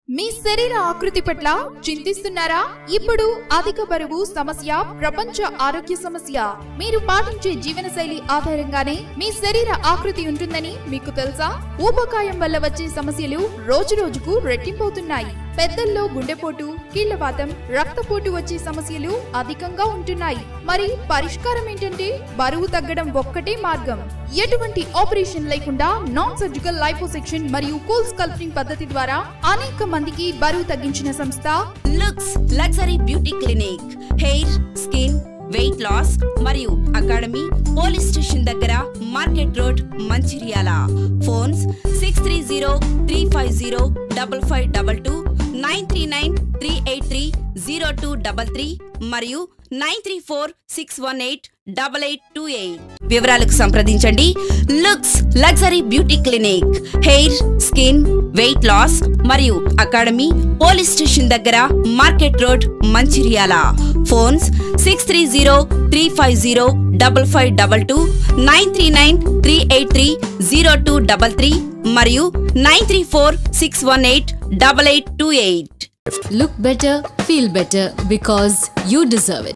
మీ శరీర ఆకృతి పట్ల చింతిస్తున్నారా ఇప్పుడు అధిక బరువు సమస్య ప్రపంచ ఆరోగ్య సమస్య మీరు పాటించే జీవనశైలి ఆధారంగానే మీ శరీర ఆకృతి ఉంటుందని మీకు తెలుసా ఊబకాయం వల్ల వచ్చే సమస్యలు రోజు రోజుకు రెట్టింపవుతున్నాయి పెద్దల్లో గుండెపోటు కీళ్లవాతం రక్తపోటు వచ్చే సమస్యలు అధికంగా ఉంటున్నాయి మరి పరిష్కారం ఏంటంటే బరువు తగ్గడం ఒక్కటే మార్గం ఎటువంటి ఆపరేషన్ లేకుండా నాన్ సర్జికల్ లైపోసెక్షన్ మరియు కూల్ స్కల్ప్టింగ్ పద్ధతి ద్వారా అనేక మందికి బరువు తగ్గించిన సంస్థ Looks luxury beauty clinic hair skin weight loss మరియు అకాడమీ పోలీస్ స్టేషన్ దగ్గర market road Mancherial phones six three zero three five zero double five double two nine three nine three eight three zero two double three మరియు nine three four six one eight double eight two eight వివరాలకు సంప్రదించండి Looks luxury beauty clinic hair skin weight loss మరియు academy police station దగ్గర market road Mancherial phones six three zero three five zero double five double two nine three nine three eight three zero two double three మరియు nine three four six one eight double eight two eight Look better, feel better because you deserve it.